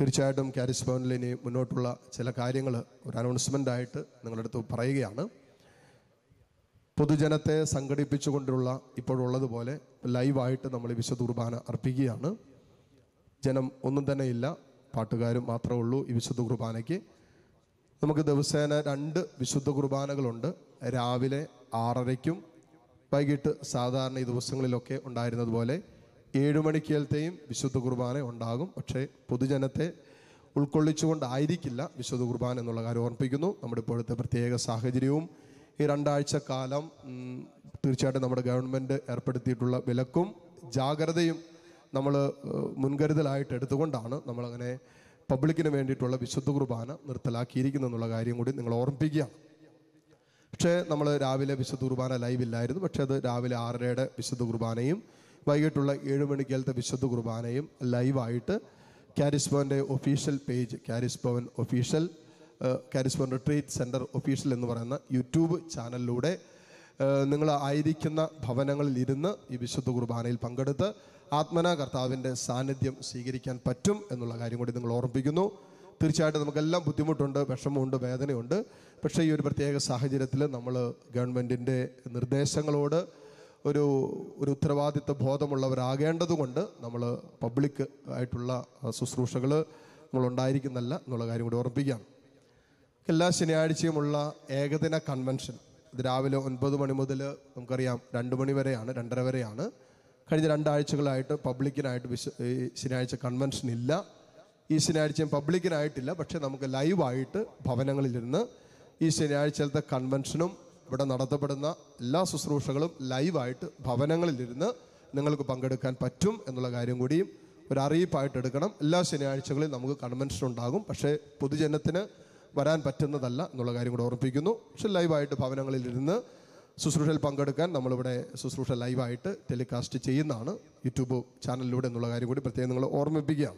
തീർച്ചയായിട്ടും കാരിസ് ഭവനിൽ ഇനി മുന്നോട്ടുള്ള ചില കാര്യങ്ങൾ ഒരു അനൗൺസ്മെൻ്റ് ആയിട്ട് നിങ്ങളുടെ അടുത്ത് പറയുകയാണ് പൊതുജനത്തെ സംഘടിപ്പിച്ചുകൊണ്ടുള്ള ഇപ്പോഴുള്ളതുപോലെ ലൈവായിട്ട് നമ്മൾ ഈ വിശുദ്ധ കുർബാന അർപ്പിക്കുകയാണ് ജനം ഒന്നും തന്നെ ഇല്ല പാട്ടുകാരും മാത്രമേ ഉള്ളൂ ഈ വിശുദ്ധ കുർബാനയ്ക്ക് നമുക്ക് ദിവസേന രണ്ട് വിശുദ്ധ കുർബാനകളുണ്ട് രാവിലെ ആറരയ്ക്കും വൈകിട്ട് സാധാരണ ഈ ദിവസങ്ങളിലൊക്കെ ഉണ്ടായിരുന്നത് പോലെ ഏഴു മണിക്കേലത്തെയും വിശുദ്ധ കുർബാന ഉണ്ടാകും പക്ഷേ പൊതുജനത്തെ ഉൾക്കൊള്ളിച്ചുകൊണ്ടായിരിക്കില്ല വിശുദ്ധ കുർബാന എന്നുള്ള കാര്യം ഓർമ്മിപ്പിക്കുന്നു നമ്മുടെ ഇപ്പോഴത്തെ പ്രത്യേക സാഹചര്യവും ഈ രണ്ടാഴ്ച കാലം ഉം, തീർച്ചയായിട്ടും നമ്മുടെ ഗവൺമെൻറ് ഏർപ്പെടുത്തിയിട്ടുള്ള വിലക്കും ജാഗ്രതയും നമ്മൾ മുൻകരുതലായിട്ട് എടുത്തുകൊണ്ടാണ് നമ്മളങ്ങനെ പബ്ലിക്കിന് വേണ്ടിയിട്ടുള്ള വിശുദ്ധ കുർബാന നിർത്തലാക്കിയിരിക്കുന്നു എന്നുള്ള കാര്യം കൂടി നിങ്ങൾ ഓർമ്മിപ്പിക്കുകയാണ് പക്ഷേ നമ്മൾ രാവിലെ വിശുദ്ധ കുർബാന ലൈവ് ഇല്ലായിരുന്നു പക്ഷേ അത് രാവിലെ ആറരയുടെ വിശുദ്ധ കുർബാനയും വൈകിട്ടുള്ള ഏഴ് മണിക്കാലത്തെ വിശുദ്ധ കുർബാനയും ലൈവായിട്ട് കാരിസ് ഭവൻ്റെ official page Charis Bhavan official Charis Bhavan retreat centre official എന്ന് പറയുന്ന യൂട്യൂബ് ചാനലിലൂടെ നിങ്ങൾ ആയിരിക്കുന്ന ഭവനങ്ങളിൽ ഇരുന്ന് ഈ വിശുദ്ധ കുർബാനയിൽ പങ്കെടുത്ത് ആത്മന കർത്താവിൻ്റെ സാന്നിധ്യം സ്വീകരിക്കാൻ പറ്റും എന്നുള്ള കാര്യം കൂടി നിങ്ങൾ ഓർമ്മിപ്പിക്കുന്നു തീർച്ചയായിട്ടും നമുക്കെല്ലാം ബുദ്ധിമുട്ടുണ്ട് വിഷമമുണ്ട് വേദനയുണ്ട് പക്ഷേ ഈ ഒരു പ്രത്യേക സാഹചര്യത്തിൽ നമ്മൾ ഗവൺമെൻറ്റിൻ്റെ നിർദ്ദേശങ്ങളോട് ഒരു ഒരു ഉത്തരവാദിത്വ ബോധമുള്ളവരാകേണ്ടതുകൊണ്ട് നമ്മൾ പബ്ലിക് ആയിട്ടുള്ള ശുശ്രൂഷകൾ നമ്മൾ ഉണ്ടായിരിക്കുന്നല്ല എന്നുള്ള കാര്യം കൂടി ഓർമ്മിപ്പിക്കുകയാണ് എല്ലാ ശനിയാഴ്ചയുമുള്ള ഏകദിന കൺവെൻഷൻ ഇത് രാവിലെ ഒൻപത് മണി മുതൽ നമുക്കറിയാം രണ്ട് മണി വരെയാണ് രണ്ടര വരെയാണ് കഴിഞ്ഞ രണ്ടാഴ്ചകളായിട്ട് പബ്ലിക്കിനായിട്ട് വിശ ഈ ശനിയാഴ്ച കൺവെൻഷൻ ഇല്ല ഈ ശനിയാഴ്ചയും പബ്ലിക്കിനായിട്ടില്ല പക്ഷേ നമുക്ക് ലൈവായിട്ട് ഭവനങ്ങളിലിരുന്ന് ഈ ശനിയാഴ്ചത്തെ കൺവെൻഷനും ഇവിടെ നടത്തപ്പെടുന്ന എല്ലാ ശുശ്രൂഷകളും ലൈവായിട്ട് ഭവനങ്ങളിലിരുന്ന് നിങ്ങൾക്ക് പങ്കെടുക്കാൻ പറ്റും എന്നുള്ള കാര്യം കൂടിയും ഒരു അറിയിപ്പായിട്ട് എടുക്കണം എല്ലാ ശനിയാഴ്ചകളിലും നമുക്ക് കൺവെൻഷൻ ഉണ്ടാകും പക്ഷേ പൊതുജനത്തിന് വരാൻ പറ്റുന്നതല്ല എന്നുള്ള കാര്യം കൂടെ ഓർമ്മിപ്പിക്കുന്നു പക്ഷെ ലൈവായിട്ട് ഭവനങ്ങളിലിരുന്ന് ശുശ്രൂഷയിൽ പങ്കെടുക്കാൻ നമ്മളിവിടെ ശുശ്രൂഷ ലൈവായിട്ട് ടെലികാസ്റ്റ് ചെയ്യുന്നതാണ് യൂട്യൂബ് ചാനലിലൂടെ എന്നുള്ള കാര്യം കൂടി പ്രത്യേകം നിങ്ങൾ ഓർമ്മിപ്പിക്കുകയാണ്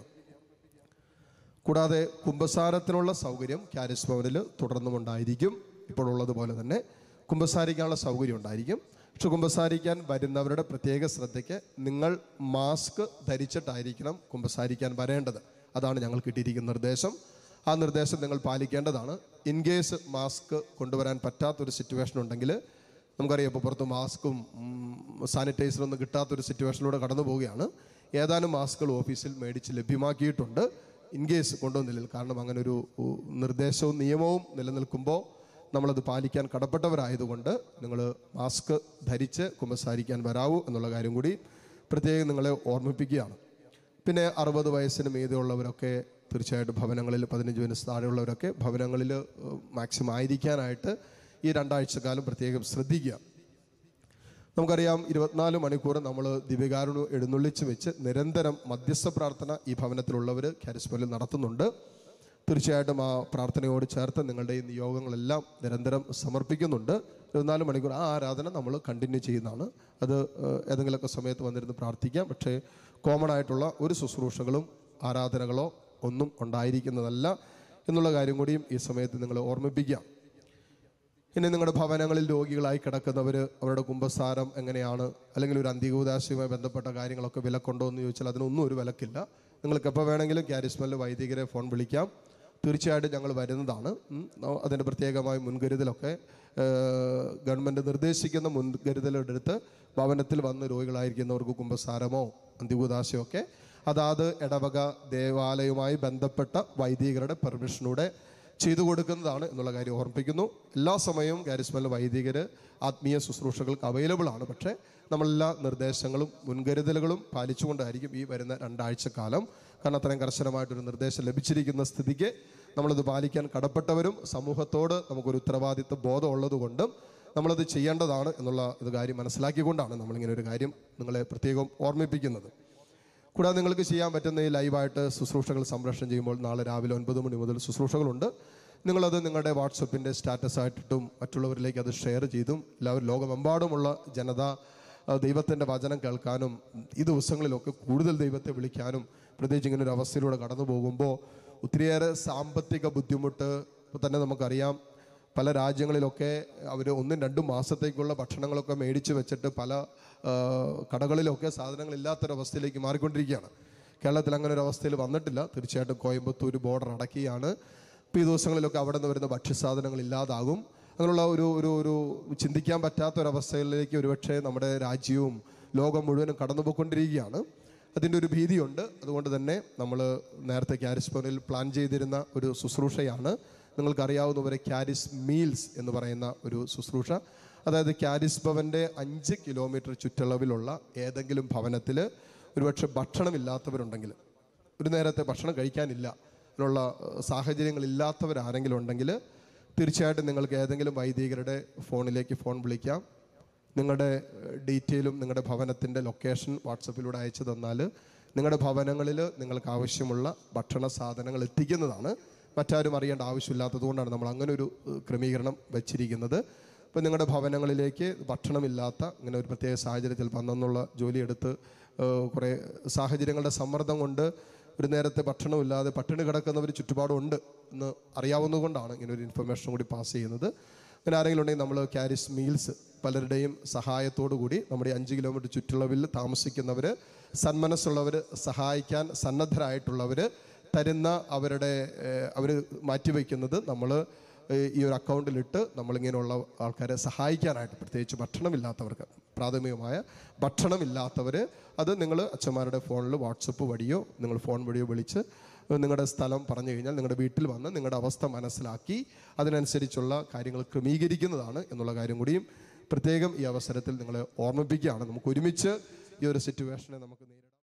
കൂടാതെ കുംഭസാരത്തിനുള്ള സൗകര്യം കാരിസ് ഭവനിൽ തുടർന്നും ഉണ്ടായിരിക്കും ഇപ്പോൾ ഉള്ളതുപോലെ തന്നെ കുംഭസാരിക്കാനുള്ള സൗകര്യം ഉണ്ടായിരിക്കും പക്ഷെ കുംഭസാരിക്കാൻ വരുന്നവരുടെ പ്രത്യേക ശ്രദ്ധയ്ക്ക് നിങ്ങൾ മാസ്ക് ധരിച്ചിട്ടായിരിക്കണം കുംഭസാരിക്കാൻ വരേണ്ടത് അതാണ് ഞങ്ങൾ കിട്ടിയിരിക്കുന്ന നിർദ്ദേശം ആ നിർദ്ദേശം നിങ്ങൾ പാലിക്കേണ്ടതാണ് ഇൻ കേസ് മാസ്ക് കൊണ്ടുവരാൻ പറ്റാത്തൊരു സിറ്റുവേഷൻ ഉണ്ടെങ്കിൽ നമുക്കറിയാം ഇപ്പോൾ പുറത്ത് മാസ്കും സാനിറ്റൈസറും ഒന്നും കിട്ടാത്തൊരു സിറ്റുവേഷനിലൂടെ കടന്നു പോവുകയാണ് ഏതാനും മാസ്കുകൾ ഓഫീസിൽ മേടിച്ച് ലഭ്യമാക്കിയിട്ടുണ്ട് ഇൻ കേസ് കൊണ്ടുവന്നില്ല കാരണം അങ്ങനെ ഒരു ഉ, നിർദ്ദേശവും നിയമവും നിലനിൽക്കുമ്പോൾ നമ്മളത് പാലിക്കാൻ കടപ്പെട്ടവരായതുകൊണ്ട് നിങ്ങൾ മാസ്ക് ധരിച്ച് കുമ്പസാരിക്കാൻ വരാവൂ എന്നുള്ള കാര്യം കൂടി പ്രത്യേകം നിങ്ങളെ ഓർമ്മിപ്പിക്കുകയാണ് പിന്നെ അറുപത് വയസ്സിന് മീതെയുള്ളവരൊക്കെ തീർച്ചയായിട്ടും ഭവനങ്ങളിൽ പതിനഞ്ച് വയസ്സ് താഴെയുള്ളവരൊക്കെ ഭവനങ്ങളിൽ മാക്സിമം ആയിരിക്കാനായിട്ട് ഈ രണ്ടാഴ്ച കാലം പ്രത്യേകം ശ്രദ്ധിക്കുക നമുക്കറിയാം ഇരുപത്തിനാല് മണിക്കൂർ നമ്മൾ ദിവ്യകാരുണ്യം എഴുന്നള്ളിച്ച് വെച്ച് നിരന്തരം മധ്യസ്ഥ പ്രാർത്ഥന ഈ ഭവനത്തിലുള്ളവർ കാരിസ്മലിൽ നടത്തുന്നുണ്ട് തീർച്ചയായിട്ടും ആ പ്രാർത്ഥനയോട് ചേർത്ത് നിങ്ങളുടെ ഈ നിയോഗങ്ങളെല്ലാം നിരന്തരം സമർപ്പിക്കുന്നുണ്ട് ഇരുപത്തിനാല് മണിക്കൂർ ആ ആരാധന നമ്മൾ കണ്ടിന്യൂ ചെയ്യുന്നതാണ് അത് ഏഹ്, ഏതെങ്കിലുമൊക്കെ സമയത്ത് വന്നിരുന്ന് പ്രാർത്ഥിക്കാം പക്ഷേ കോമൺ ആയിട്ടുള്ള ഒരു ശുശ്രൂഷകളും ആരാധനകളോ ഒന്നും ഉണ്ടായിരിക്കുന്നതല്ല എന്നുള്ള കാര്യം കൂടിയും ഈ സമയത്ത് നിങ്ങൾ ഓർമ്മിപ്പിക്കാം ഇനി നിങ്ങളുടെ ഭവനങ്ങളിൽ രോഗികളായി കിടക്കുന്നവർ അവരുടെ കുംഭസാരം എങ്ങനെയാണ് അല്ലെങ്കിൽ ഒരു അന്തികൂദാശയുമായി ബന്ധപ്പെട്ട കാര്യങ്ങളൊക്കെ വിലക്കുണ്ടോ എന്ന് ചോദിച്ചാൽ അതിനൊന്നും ഒരു വിലക്കില്ല നിങ്ങൾക്ക് എപ്പോൾ വേണമെങ്കിലും ക്യാരിസ്മലിൽ വൈദികരെ ഫോൺ വിളിക്കാം തീർച്ചയായിട്ടും ഞങ്ങൾ വരുന്നതാണ് ഉം. ന- അതിൻ്റെ പ്രത്യേകമായ മുൻകരുതലൊക്കെ ഏഹ്, ഗവൺമെൻറ് നിർദ്ദേശിക്കുന്ന മുൻകരുതലെടുത്ത് ഭവനത്തിൽ വന്ന് രോഗികളായിരിക്കുന്നവർക്ക് കുംഭസാരമോ അന്തികൂദാശയോ ഒക്കെ അതാത് ഇടവക ദേവാലയവുമായി ബന്ധപ്പെട്ട വൈദികരുടെ പെർമിഷനൂടെ ചെയ്തു കൊടുക്കുന്നതാണ് എന്നുള്ള കാര്യം ഓർമ്മിപ്പിക്കുന്നു എല്ലാ സമയവും കാരിസ്മല വൈദികർ ആത്മീയ ശുശ്രൂഷകൾക്ക് അവൈലബിൾ ആണ് പക്ഷേ നമ്മളെല്ലാ നിർദ്ദേശങ്ങളും മുൻകരുതലുകളും പാലിച്ചുകൊണ്ടായിരിക്കും ഈ വരുന്ന രണ്ടാഴ്ച കാലം കാരണം അത്രയും കർശനമായിട്ടൊരു നിർദ്ദേശം ലഭിച്ചിരിക്കുന്ന സ്ഥിതിക്ക് നമ്മളത് പാലിക്കാൻ കടപ്പെട്ടവരും സമൂഹത്തോട് നമുക്കൊരു ഉത്തരവാദിത്വ ബോധം ഉള്ളതുകൊണ്ടും നമ്മളത് ചെയ്യേണ്ടതാണ് എന്നുള്ള ഇത് കാര്യം മനസ്സിലാക്കിക്കൊണ്ടാണ് നമ്മളിങ്ങനെ ഒരു കാര്യം നിങ്ങളെ പ്രത്യേകം ഓർമ്മിപ്പിക്കുന്നത് കൂടാതെ നിങ്ങൾക്ക് ചെയ്യാൻ പറ്റുന്ന ഈ ലൈവായിട്ട് ശുശ്രൂഷകൾ സംപ്രേഷണം ചെയ്യുമ്പോൾ നാളെ രാവിലെ ഒൻപത് മണി മുതൽ ശുശ്രൂഷകളുണ്ട് നിങ്ങളത് നിങ്ങളുടെ വാട്സപ്പിൻ്റെ സ്റ്റാറ്റസ് ആയിട്ടിട്ടും മറ്റുള്ളവരിലേക്ക് അത് ഷെയർ ചെയ്തും എല്ലാവരും ലോകമെമ്പാടുമുള്ള ജനത ആ, ദൈവത്തിൻ്റെ വചനം കേൾക്കാനും ഈ ദിവസങ്ങളിലൊക്കെ കൂടുതൽ ദൈവത്തെ വിളിക്കാനും പ്രത്യേകിച്ച് ഇങ്ങനെ ഒരു അവസ്ഥയിലൂടെ കടന്നു പോകുമ്പോൾ ഒത്തിരിയേറെ സാമ്പത്തിക ബുദ്ധിമുട്ട് ഇപ്പോൾ തന്നെ നമുക്കറിയാം പല രാജ്യങ്ങളിലൊക്കെ അവർ ഒന്നും രണ്ടും മാസത്തേക്കുള്ള ഭക്ഷണങ്ങളൊക്കെ മേടിച്ച് വെച്ചിട്ട് പല ആ, കടകളിലൊക്കെ സാധനങ്ങളില്ലാത്തൊരവസ്ഥയിലേക്ക് മാറിക്കൊണ്ടിരിക്കുകയാണ് കേരളത്തിൽ അങ്ങനെ ഒരു അവസ്ഥയിൽ വന്നിട്ടില്ല തീർച്ചയായിട്ടും കോയമ്പത്തൂർ ബോർഡർ അടക്കുകയാണ് ഇപ്പോൾ ഈ ദിവസങ്ങളിലൊക്കെ അവിടെ നിന്ന് വരുന്ന ഭക്ഷ്യസാധനങ്ങൾ ഇല്ലാതാകും അങ്ങനെയുള്ള ഒരു ഒരു ഒരു ചിന്തിക്കാൻ പറ്റാത്ത ഒരവസ്ഥയിലേക്ക് ഒരുപക്ഷെ നമ്മുടെ രാജ്യവും ലോകം മുഴുവനും കടന്നുപോയിക്കൊണ്ടിരിക്കുകയാണ് അതിൻ്റെ ഒരു ഭീതിയുണ്ട് അതുകൊണ്ട് തന്നെ നമ്മൾ നേരത്തെ ക്യാരിസ് ഭവനിൽ പ്ലാൻ ചെയ്തിരുന്ന ഒരു ശുശ്രൂഷയാണ് നിങ്ങൾക്കറിയാവുന്നവരെ ക്യാരിസ് മീൽസ് എന്ന് പറയുന്ന ഒരു ശുശ്രൂഷ അതായത് ക്യാരിസ് ഭവൻ്റെ അഞ്ച് കിലോമീറ്റർ ചുറ്റളവിലുള്ള ഏതെങ്കിലും ഭവനത്തിൽ ഒരുപക്ഷെ ഭക്ഷണമില്ലാത്തവരുണ്ടെങ്കിൽ ഒരു നേരത്തെ ഭക്ഷണം കഴിക്കാനില്ല അതിനുള്ള ഏഹ്, സാഹചര്യങ്ങളില്ലാത്തവരാരെങ്കിലും ഉണ്ടെങ്കിൽ തീർച്ചയായിട്ടും നിങ്ങൾക്ക് ഏതെങ്കിലും വൈദികരുടെ ഫോണിലേക്ക് ഫോൺ വിളിക്കാം നിങ്ങളുടെ ഏഹ്, ഡീറ്റെയിലും നിങ്ങളുടെ ഭവനത്തിൻ്റെ ലൊക്കേഷൻ വാട്സപ്പിലൂടെ അയച്ചു തന്നാൽ നിങ്ങളുടെ ഭവനങ്ങളിൽ നിങ്ങൾക്ക് ആവശ്യമുള്ള ഭക്ഷണ സാധനങ്ങൾ എത്തിക്കുന്നതാണ് മറ്റാരും അറിയേണ്ട ആവശ്യമില്ലാത്തതുകൊണ്ടാണ് നമ്മൾ അങ്ങനെ ഒരു ഏഹ്, ക്രമീകരണം വെച്ചിരിക്കുന്നത് അപ്പോൾ നിങ്ങളുടെ ഭവനങ്ങളിലേക്ക് ഭക്ഷണമില്ലാത്ത ഇങ്ങനെ ഒരു പ്രത്യേക സാഹചര്യത്തിൽ വന്നെന്നുള്ള ജോലിയെടുത്ത് ഏഹ്, കുറേ സാഹചര്യങ്ങളുടെ സമ്മർദ്ദം കൊണ്ട് ഒരു നേരത്തെ ഭക്ഷണമില്ലാതെ പട്ടിണി കിടക്കുന്നവർ ചുറ്റുപാടുണ്ട് എന്ന് അറിയാവുന്നതുകൊണ്ടാണ് ഇങ്ങനെ ഒരു ഇൻഫർമേഷൻ കൂടി പാസ് ചെയ്യുന്നത് അങ്ങനെ ആരെങ്കിലും ഉണ്ടെങ്കിൽ നമ്മൾ ക്യാരിസ് മീൽസ് പലരുടെയും സഹായത്തോടു കൂടി നമ്മുടെ ഈ അഞ്ച് കിലോമീറ്റർ ചുറ്റളവിൽ താമസിക്കുന്നവർ സന്മനസ്സുള്ളവർ സഹായിക്കാൻ സന്നദ്ധരായിട്ടുള്ളവർ തരുന്ന അവരുടെ അവർ മാറ്റിവെക്കുന്നത് നമ്മൾ ഈ ഒരു അക്കൗണ്ടിലിട്ട് നമ്മളിങ്ങനെയുള്ള ആൾക്കാരെ സഹായിക്കാനായിട്ട് പ്രത്യേകിച്ച് ഭക്ഷണമില്ലാത്തവർക്ക് പ്രാഥമികമായ ഭക്ഷണമില്ലാത്തവർ അത് നിങ്ങൾ അച്ഛന്മാരുടെ ഫോണിൽ വാട്സപ്പ് വഴിയോ നിങ്ങൾ ഫോൺ വഴിയോ വിളിച്ച് നിങ്ങളുടെ സ്ഥലം പറഞ്ഞു കഴിഞ്ഞാൽ നിങ്ങളുടെ വീട്ടിൽ വന്ന് നിങ്ങളുടെ അവസ്ഥ മനസ്സിലാക്കി അതിനനുസരിച്ചുള്ള കാര്യങ്ങൾ ക്രമീകരിക്കുന്നതാണ് എന്നുള്ള കാര്യം കൂടിയും പ്രത്യേകം ഈ അവസരത്തിൽ നിങ്ങളെ ഓർമ്മിപ്പിക്കുകയാണ് നമുക്ക് ഒരുമിച്ച് ഈ ഒരു സിറ്റുവേഷനെ നമുക്ക് നേരിടാം